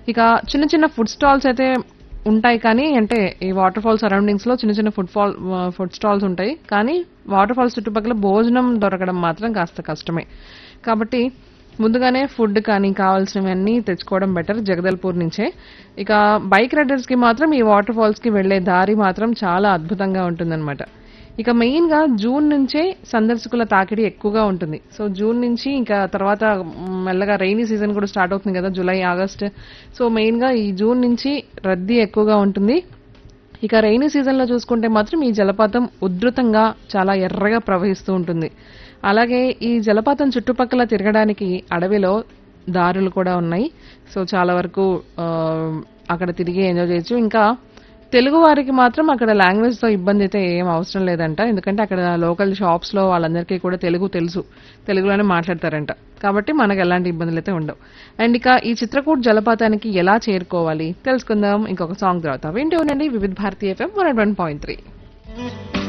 ఇక చిన్న చిన్న ఫుడ్ స్టాల్స్ అయితే ఉంటాయి కానీ అంటే ఈ వాటర్ ఫాల్ సరౌండింగ్స్ లో చిన్న చిన్న ఫుడ్ ఫాల్ ఫుడ్ స్టాల్స్ ఉంటాయి కానీ వాటర్ ఫాల్స్ చుట్టుపక్కల భోజనం దొరకడం మాత్రం కాస్త కష్టమే కాబట్టి ముందుగానే ఫుడ్ కానీ కావాల్సినవన్నీ తెచ్చుకోవడం బెటర్ జగదల్పూర్ నుంచే ఇక బైక్ రైడర్స్ కి మాత్రం ఈ వాటర్ ఫాల్స్ కి వెళ్లే దారి మాత్రం చాలా అద్భుతంగా ఉంటుందన్నమాట ఇక మెయిన్ గా జూన్ నుంచే సందర్శకుల తాకిడి ఎక్కువగా ఉంటుంది సో జూన్ నుంచి ఇంకా తర్వాత మ్, మెల్లగా రైనీ సీజన్ కూడా స్టార్ట్ అవుతుంది కదా జూలై ఆగస్ట్ సో మెయిన్ గా ఈ జూన్ నుంచి రద్దీ ఎక్కువగా ఉంటుంది ఇక రైనీ సీజన్ లో చూసుకుంటే మాత్రం ఈ జలపాతం ఉధృతంగా చాలా ఎర్రగా ప్రవహిస్తూ ఉంటుంది అలాగే ఈ జలపాతం చుట్టుపక్కల తిరగడానికి అడవిలో దారులు కూడా ఉన్నాయి సో చాలా వరకు ఆ, అక్కడ తిరిగి ఎంజాయ్ చేయొచ్చు ఇంకా తెలుగు వారికి మాత్రం అక్కడ లాంగ్వేజ్ తో ఇబ్బంది అయితే ఏం అవసరం లేదంట ఎందుకంటే అక్కడ లోకల్ షాప్స్ లో వాళ్ళందరికీ కూడా తెలుగు తెలుసు తెలుగులోనే మాట్లాడతారంట కాబట్టి మనకు ఎలాంటి ఇబ్బందులు అయితే ఉండవు అండ్ ఇక ఈ చిత్రకూట్ జలపాతానికి ఎలా చేరుకోవాలి తెలుసుకుందాం ఇంకొక సాంగ్ తర్వాత వింటూ ఉండండి Vividh Bharatiya FM one point three